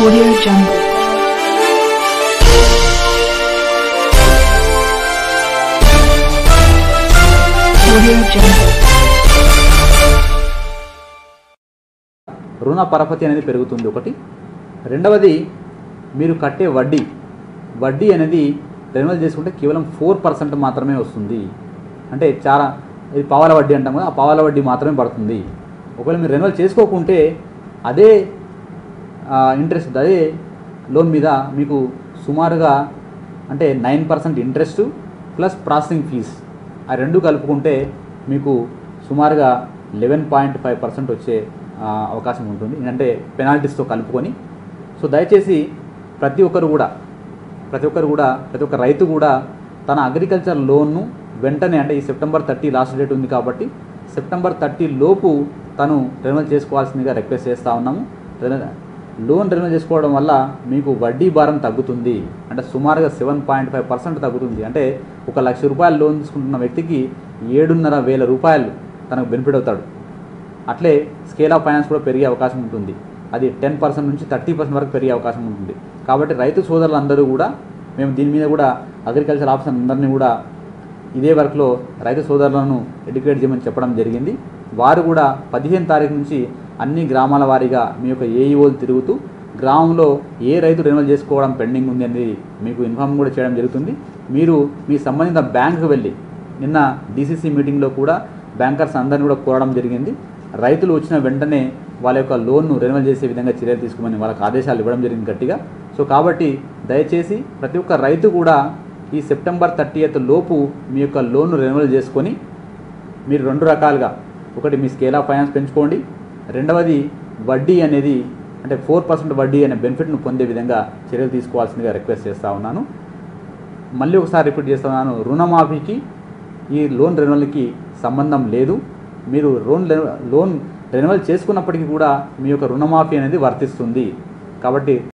Audio Jungle. Audio Jungle. రుణ పరపతి అనేది పెరుగుతుంది ఒకటి రెండవది మీరు కట్టే వడ్డీ వడ్డీ అనేది రెన్యువల్ చేసుకుంటే కేవలం ఫోర్ పర్సెంట్ మాత్రమే వస్తుంది అంటే చాలా ఇది పావాల వడ్డీ అంటాం కదా ఆ పావాల వడ్డీ మాత్రమే పడుతుంది ఒకవేళ మీరు రెన్యువల్ చేసుకోకుంటే అదే ఇంట్రెస్ట్ అదే లోన్ మీద మీకు సుమారుగా అంటే nine percent interest plus processing fees ఆ రెండు కలుపుకుంటే మీకు సుమారుగా లెవెన్ పాయింట్ ఫైవ్ పర్సెంట్ వచ్చే ఆ, అవకాశం ఉంటుంది అంటే పెనాల్టీస్తో కలుపుకొని సో దయచేసి ప్రతి ఒక్కరు కూడా ప్రతి ఒక్కరు కూడా ప్రతి ఒక్క రైతు కూడా తన అగ్రికల్చర్ లోన్ను వెంటనే అంటే ఈ సెప్టెంబర్ థర్టీ లాస్ట్ డేట్ ఉంది కాబట్టి సెప్టెంబర్ థర్టీ లోపు తను రెన్యువల్ చేసుకోవాల్సిందిగా రిక్వెస్ట్ చేస్తూ ఉన్నాము రెన్యువల్- లోన్ రెన్యువల్ చేసుకోవడం వల్ల మీకు వడ్డీ భారం తగ్గుతుంది అంటే సుమారుగా సెవెన్ పాయింట్ ఫైవ్ పర్సెంట్ తగ్గుతుంది అంటే ఒక లక్ష రూపాయలు లోన్ తీసుకుంటున్న వ్యక్తికి ఏడున్నర వేల రూపాయలు తనకు బెనిఫిట్ అవుతాడు అట్లే స్కేల్ ఆఫ్ ఫైనాన్స్ కూడా పెరిగే అవకాశం ఉంటుంది అది టెన్ పర్సెంట్ నుంచి థర్టీ పర్సెంట్ వరకు పెరిగే అవకాశం ఉంటుంది కాబట్టి రైతు సోదరులందరూ కూడా మేము దీని మీద కూడా అగ్రికల్చర్ ఆఫీసర్ అందరినీ కూడా ఇదే వర్క్లో రైతు సోదరులను ఎడ్యుకేట్ చేయమని చెప్పడం జరిగింది వారు కూడా పదిహేను తారీఖు నుంచి అన్ని గ్రామాల వారీగా మీ యొక్క ఏఈఓలు తిరుగుతూ గ్రామంలో ఏ రైతు రెన్యువల్ చేసుకోవడం పెండింగ్ ఉంది అనేది మీకు ఇన్ఫార్మ్ కూడా చేయడం జరుగుతుంది మీరు మీ సంబంధిత బ్యాంకుకు వెళ్ళి నిన్న డీసీసీ మీటింగ్లో కూడా బ్యాంకర్స్ అందరిని కూడా కోరడం జరిగింది రైతులు వచ్చిన వెంటనే వాళ్ళ యొక్క లోన్ను రెన్యువల్ చేసే విధంగా చర్యలు తీసుకోమని వాళ్ళకి ఆదేశాలు ఇవ్వడం జరిగింది గట్టిగా సో కాబట్టి దయచేసి ప్రతి ఒక్క రైతు కూడా ఈ సెప్టెంబర్ థర్టీ లోపు మీ యొక్క లోన్ను రెన్యువల్ చేసుకొని మీరు రెండు రకాలుగా ఒకటి మీ స్కేల్ ఆఫ్ ఫైనాన్స్ పెంచుకోండి రెండవది వడ్డీ అనేది అంటే ఫోర్ పర్సెంట్ వడ్డీ అనే బెనిఫిట్ను పొందే విధంగా చర్యలు తీసుకోవాల్సిందిగా రిక్వెస్ట్ చేస్తూ ఉన్నాను మళ్ళీ ఒకసారి రిపీట్ చేస్తున్నాను రుణమాఫీకి ఈ లోన్ రెన్యువల్కి సంబంధం లేదు మీరు లోన్ లోన్ రెన్యువల్ చేసుకున్నప్పటికీ కూడా మీ యొక్క రుణమాఫీ అనేది వర్తిస్తుంది కాబట్టి